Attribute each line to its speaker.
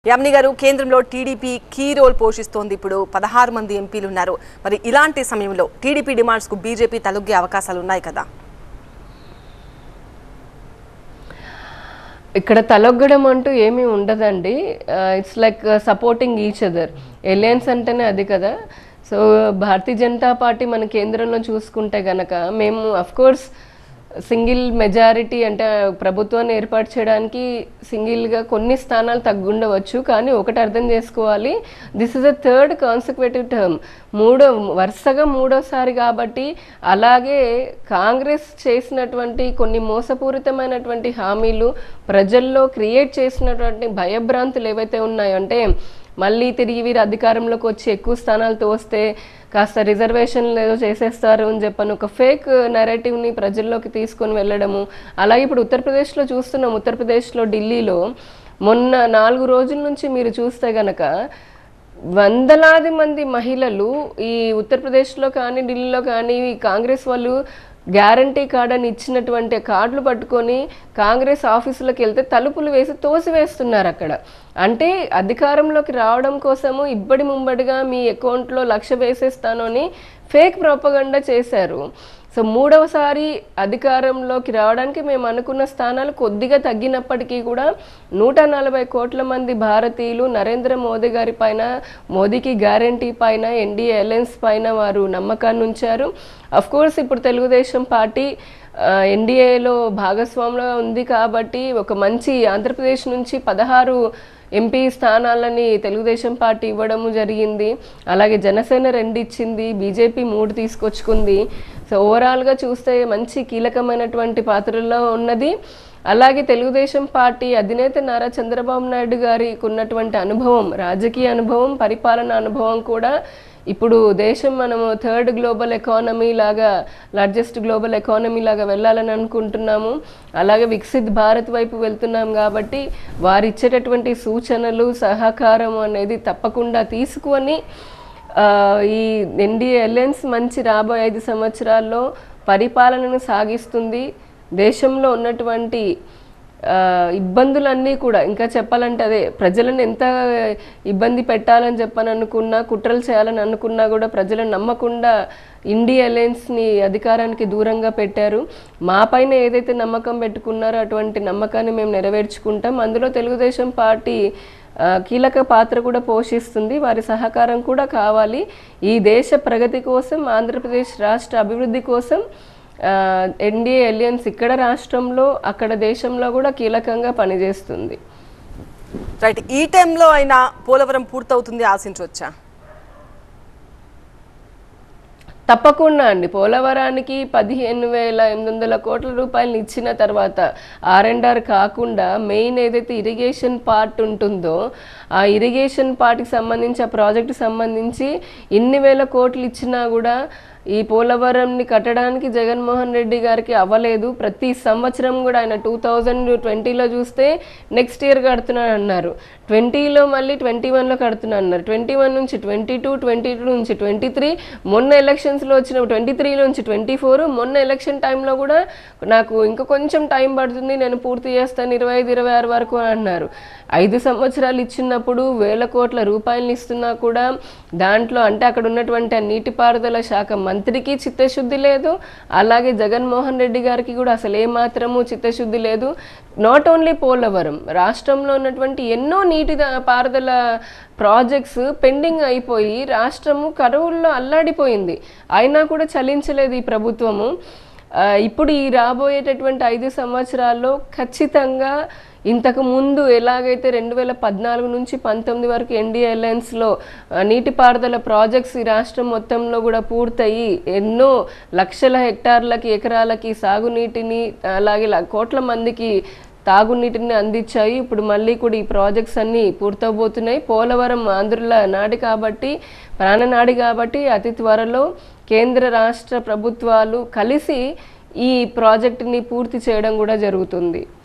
Speaker 1: యామిని గారు కేంద్రంలో TDP key role పోషిస్తోంది ఇప్పుడు పదహారు మంది ఎంపీలు ఉన్నారు మరి ఇలాంటి సమయంలో టీడీపీ డిమాండ్స్ కు బీజేపీ తలొగ్గే అవకాశాలు ఉన్నాయి కదా
Speaker 2: ఇక్కడ తలొగ్గడం అంటూ ఏమీ ఉండదండి it's like supporting each other alliance అంటేనే అది కదా సో భారతీయ జనతా పార్టీ మన కేంద్రంలో చూసుకుంటే గనక మేము అఫ్ కోర్స్ సింగిల్ మెజారిటీ అంటే ప్రభుత్వాన్ని ఏర్పాటు చేయడానికి సింగిల్గా కొన్ని స్థానాలు తగ్గుండవచ్చు కానీ ఒకటి అర్థం చేసుకోవాలి this is a third consecutive term మూడో వరుసగా మూడోసారి కాబట్టి అలాగే కాంగ్రెస్ చేసినటువంటి కొన్ని మోసపూరితమైనటువంటి హామీలు ప్రజల్లో క్రియేట్ చేసినటువంటి భయభ్రాంతులు ఏవైతే ఉన్నాయో అంటే మళ్ళీ తిరిగి వీరు అధికారంలోకి వచ్చి ఎక్కువ స్థానాలు తోస్తే కాస్త రిజర్వేషన్లు ఏదో చేసేస్తారు అని చెప్పని ఒక ఫేక్ నెరేటివ్ని ప్రజల్లోకి తీసుకొని వెళ్ళడము అలాగే ఇప్పుడు ఉత్తరప్రదేశ్లో చూస్తున్నాం ఉత్తరప్రదేశ్లో ఢిల్లీలో మొన్న నాలుగు రోజుల నుంచి మీరు చూస్తే గనక వందలాది మంది మహిళలు ఈ ఉత్తరప్రదేశ్లో కానీ ఢిల్లీలో కానీ ఈ కాంగ్రెస్ వాళ్ళు గ్యారంటీ కార్డ్ అని ఇచ్చినటువంటి కార్డులు పట్టుకొని కాంగ్రెస్ ఆఫీసులకు వెళ్తే తలుపులు వేసి తోసివేస్తున్నారు అక్కడ అంటే అధికారంలోకి రావడం కోసము ఇబ్బడి ముంబడిగా మీ అకౌంట్లో లక్ష వేసేస్తాను అని ఫేక్ ప్రోపగండా చేశారు సో మూడవసారి అధికారంలోకి రావడానికి మేము అనుకున్న స్థానాలు కొద్దిగా తగ్గినప్పటికీ కూడా నూట నలభై కోట్ల మంది భారతీయులు నరేంద్ర మోదీ గారి పైన మోదీకి గ్యారంటీ పైన ఎన్డీఏ అలయన్స్ పైన వారు నమ్మకాన్ని ఉంచారు అఫ్ కోర్స్ ఇప్పుడు తెలుగుదేశం పార్టీ ఎన్డీఏలో భాగస్వామ్యంలో ఉంది కాబట్టి ఒక మంచి ఆంధ్రప్రదేశ్ నుంచి పదహారు ఎంపీ స్థానాలని తెలుగుదేశం పార్టీ ఇవ్వడము జరిగింది అలాగే జనసేన రెండు ఇచ్చింది బీజేపీ మూడు తీసుకొచ్చుకుంది సో ఓవరాల్గా చూస్తే మంచి కీలకమైనటువంటి పాత్రలో ఉన్నది అలాగే తెలుగుదేశం పార్టీ అధినేత నారా చంద్రబాబు నాయుడు గారికి ఉన్నటువంటి అనుభవం రాజకీయ అనుభవం పరిపాలన అనుభవం కూడా ఇప్పుడు దేశం మనము థర్డ్ గ్లోబల్ ఎకానమీ లాగా లార్జెస్ట్ గ్లోబల్ ఎకానమీ లాగా వెళ్ళాలని అనుకుంటున్నాము అలాగే వికసిత్ భారత్ వైపు వెళ్తున్నాం కాబట్టి వారు ఇచ్చేటటువంటి సూచనలు సహకారం అనేది తప్పకుండా తీసుకొని ఆ, ఈ ఎన్డీఏ అలయన్స్ మంచి రాబోయే ఐదు సంవత్సరాల్లో పరిపాలనను సాగిస్తుంది దేశంలో ఉన్నటువంటి ఆ, ఇబ్బందులన్నీ కూడా ఇంకా చెప్పాలంటే అదే ప్రజలను ఎంత ఇబ్బంది పెట్టాలని చెప్పని అనుకున్నా కుట్రలు చేయాలని అనుకున్నా కూడా ప్రజలను నమ్మకుండా ఇండియా అలయన్స్ని అధికారానికి దూరంగా పెట్టారు మా పైన ఏదైతే నమ్మకం పెట్టుకున్నారో అటువంటి నమ్మకాన్ని మేము నెరవేర్చుకుంటాం అందులో తెలుగుదేశం పార్టీ ఆ, కీలక పాత్ర కూడా పోషిస్తుంది వారి సహకారం కూడా కావాలి ఈ దేశ ప్రగతి కోసం ఆంధ్రప్రదేశ్ రాష్ట్ర అభివృద్ధి కోసం ఎన్డీఏ అలియన్స్ ఇక్కడ రాష్ట్రంలో అక్కడ దేశంలో కూడా కీలకంగా పనిచేస్తుంది
Speaker 1: రైట్ ఈ టైంలో అయినా పోలవరం పూర్తవుతుంది ఆశించవచ్చా
Speaker 2: తప్పకుండా అండి పోలవరానికి పదిహేను వేల ఎనిమిది వందల కోట్ల రూపాయలు ఇచ్చిన తర్వాత ఆర్ అండ్ ఆర్ కాకుండా మెయిన్ ఏదైతే ఇరిగేషన్ పార్ట్ ఉంటుందో ఆ ఇరిగేషన్ పార్ట్కి సంబంధించి ఆ ప్రాజెక్టుకి సంబంధించి ఇన్ని వేల కోట్లు ఇచ్చినా కూడా ఈ పోలవరంని కట్టడానికి జగన్మోహన్ రెడ్డి గారికి అవ్వలేదు ప్రతి సంవత్సరం కూడా ఆయన టూ థౌజండ్ ట్వంటీలో చూస్తే నెక్స్ట్ ఇయర్ కడుతున్నాను అన్నారు ట్వంటీలో మళ్ళీ ట్వంటీ వన్లో కడుతున్నాను అన్నారు ట్వంటీ వన్ నుంచి ట్వంటీ టూ ట్వంటీ టూ నుంచి ట్వంటీ త్రీ మొన్న ఎలక్షన్స్లో వచ్చిన ట్వంటీ త్రీలో నుంచి ట్వంటీ ఫోర్ మొన్న ఎలక్షన్ టైంలో కూడా నాకు ఇంకా కొంచెం టైం పడుతుంది నేను పూర్తి చేస్తాను ఇరవై ఐదు ఇరవై ఆరు వరకు అని అన్నారు ఐదు సంవత్సరాలు ఇచ్చినప్పుడు వేల కోట్ల రూపాయలు ఇస్తున్నా కూడా దాంట్లో అంటే అక్కడ ఉన్నటువంటి ఆ నీటిపారుదల శాఖ మంత్రికి చిత్తశుద్ధి లేదు అలాగే జగన్మోహన్ రెడ్డి గారికి కూడా అసలు ఏమాత్రము చిత్తశుద్ధి లేదు నాట్ ఓన్లీ పోలవరం రాష్ట్రంలో ఉన్నటువంటి ఎన్నో నీటి ద- పారుదల ప్రాజెక్ట్స్ పెండింగ్ అయిపోయి రాష్ట్రము కరువుల్లో అల్లాడిపోయింది అయినా కూడా చలించలేదు ఈ ప్రభుత్వము ఆ, ఇప్పుడు ఈ రాబోయేటటువంటి ఐదు సంవత్సరాల్లో ఖచ్చితంగా ఇంతకు ముందు ఎలాగైతే రెండు వేల పద్నాలుగు నుంచి పంతొమ్మిది వరకు ఎన్డీఏ అలయన్స్లో నీటిపారుదల ప్రాజెక్ట్స్ ఈ రాష్ట్రం మొత్తంలో కూడా పూర్తయి ఎన్నో లక్షల హెక్టార్లకి ఎకరాలకి సాగునీటిని అలాగే ల- కోట్ల మందికి తాగునీటిని అందించాయి ఇప్పుడు మళ్ళీ కూడా ఈ ప్రాజెక్ట్స్ అన్నీ పూర్తవబోతున్నాయి పోలవరం ఆంధ్రుల నాడి కాబట్టి ప్రాణనాడి కాబట్టి అతి త్వరలో కేంద్ర రాష్ట్ర ప్రభుత్వాలు కలిసి ఈ ప్రాజెక్టుని పూర్తి చేయడం కూడా జరుగుతుంది